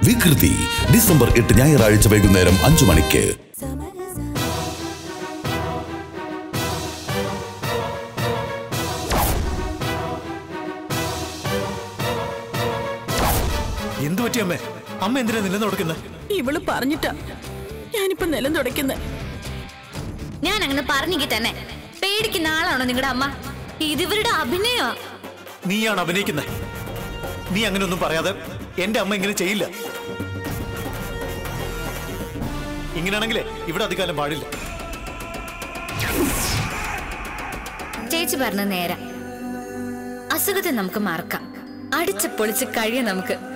വികൃതി ഡിസംബർ എട്ട് ഞായറാഴ്ച വൈകുന്നേരം അഞ്ചു മണിക്ക് എന്തു പറ്റി അമ്മേ അമ്മ എന്തിനാ നിലന്ന് കൊടുക്കുന്നത് ഇവള് പറഞ്ഞിട്ടാ ഞാനിപ്പോ നിലം തുടയ്ക്കുന്നത് ഞാൻ അങ്ങനെ പറഞ്ഞെങ്കിൽ തന്നെ പേടിക്കുന്ന ആളാണോ നിങ്ങളുടെ അമ്മ ഇതിവരുടെ അഭിനയോ നീയാണ് അഭിനയിക്കുന്നത് നീ അങ്ങനെ ഒന്നും പറയാതെ എന്റെ അമ്മ ഇങ്ങനെ ചെയ്യില്ല ഇങ്ങനെയാണെങ്കിലേ ഇവിടെ അധികാലം പാടില്ല ചേച്ചി പറഞ്ഞ നേരം അസുഖത്തെ നമുക്ക് മറക്കാം അടിച്ച് പൊളിച്ച് കഴിയാം നമുക്ക്